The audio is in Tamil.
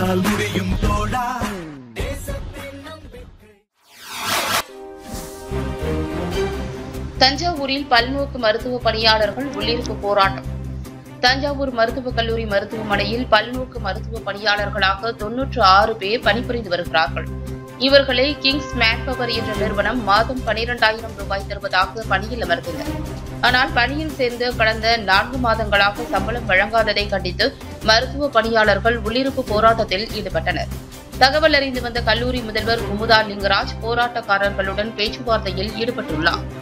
உன்னால் முடியும் தோழா தஞ்சாவூரில் பல்நோக்கு மருத்துவ பணியாளர்கள் உள்ளிருப்பு போராட்டம் தஞ்சாவூர் மருத்துவக் கல்லூரி மருத்துவமனையில் பல்நோக்கு மருத்துவ பணியாளர்களாக தொன்னூற்று ஆறு பேர் பணிபுரிந்து வருகிறார்கள் இவர்களை கிங்ஸ் மேன்பவர் என்ற நிறுவனம் மாதம் பனிரெண்டாயிரம் ரூபாய் தருவதாக பணியில் அமர்த்தினர் ஆனால் பணியில் சேர்ந்து கடந்த நான்கு மாதங்களாக சம்பளம் வழங்காததை கண்டித்து மருத்துவ பணியாளர்கள் உள்ளிருப்பு போராட்டத்தில் ஈடுபட்டனர் தகவல் அறிந்து வந்த கல்லூரி முதல்வர் குமுதா லிங்கராஜ் போராட்டக்காரர்களுடன் பேச்சுவார்த்தையில் ஈடுபட்டுள்ளார்